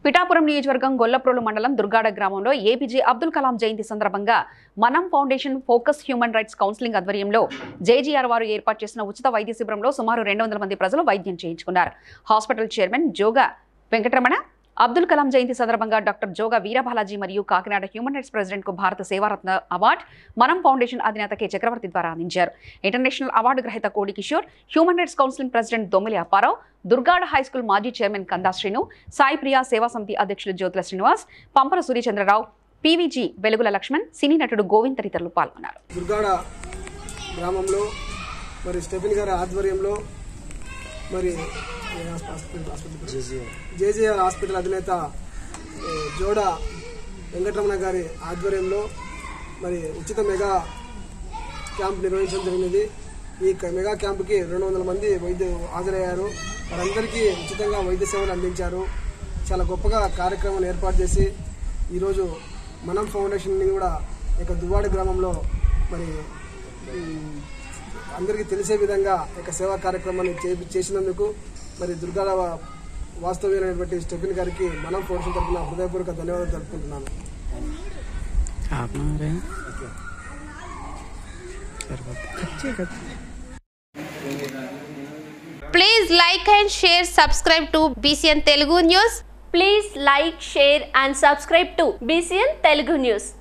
పిఠాపురం నియోజకవర్గం గొల్లప్రోలు మండలం దుర్గాడ గ్రామంలో ఏపీజే అబ్దుల్ కలాం జయంతి సందర్భంగా Manam foundation focus human rights counselling ఆధ్వర్యంలో జేజీఆర్ వారు ఏర్పాటు చేసిన ఉచిత వైద్య శిబిరంలో సుమారు రెండు వందల మంది ప్రజలు వైద్యం చేయించుకున్నారు హాస్పిటల్ చైర్మన్ జోగా వెంకటరమణ అబ్దుల్ కలాం జయంతి సందర్భంగా డాక్టర్ జోగా వీరబాలాజీ మరియు కాకినాడ హ్యూమన్ రైట్స్ ప్రెసిడెంట్ కు భారత సేవారత్న అవార్డు మనం ఫౌండేషన్ అధినేత కె చక్రవర్తి ద్వారా అందించారు ఇంటర్నేషనల్ అవార్డు గ్రహీత Kodi Kishore human rights counselling president Dommili Apparao Durgada high school మాజీ చైర్మన్ కందా శ్రీను సాయి ప్రియా సేవా సమితి అధ్యక్షులు జ్యోతుల శ్రీనివాస్ పంపల సూర్యచంద్రరావు పీవీజీ వెలుగుల లక్ష్మణ్ సినీ నటుడు గోవింద్ తదితరులు పాల్గొన్నారు దుర్గాడ గ్రామంలో మరి స్టెఫిన్ గారి ఆధ్వర్యంలో మరి ఏ హాస్పిటల్ హాస్పిటల్ జేజేఆర్ హాస్పిటల్ అధినేత ఏ, జోడ వెంకటరమణ గారి ఆధ్వర్యంలో మరి ఉచిత మెగా క్యాంప్ నిర్వహించడం జరిగినది ఈ క- మెగా క్యాంపుకి రెండు వందల మంది వైద్యులు హాజరయ్యారు వారందరికీ ఉచితంగా వైద్య సేవలు అందించారు చాలా గొప్పగా కార్యక్రమం ఏర్పాటు చేసి ఈరోజు మనం ఫౌండేషన్ని కూడా ఇక దువ్వాడ గ్రామంలో మరి ఉమ్, అందరికీ తెలిసే విధంగా ఇక సేవా కార్యక్రమాన్ని చే- చేసినందుకు మరి దుర్గాల వాస్తవ్యులైనటువంటి స్టెఫిన్ గారికి మనం ఫౌండేషన్ తరఫున హృదయపూర్వక ధన్యవాదాలు తెలుపుకుంటున్నాను आप ना रहे कच्चे कच्चे Please like and share, subscribe to BCN Telugu News. Please like, share and subscribe to BCN Telugu News.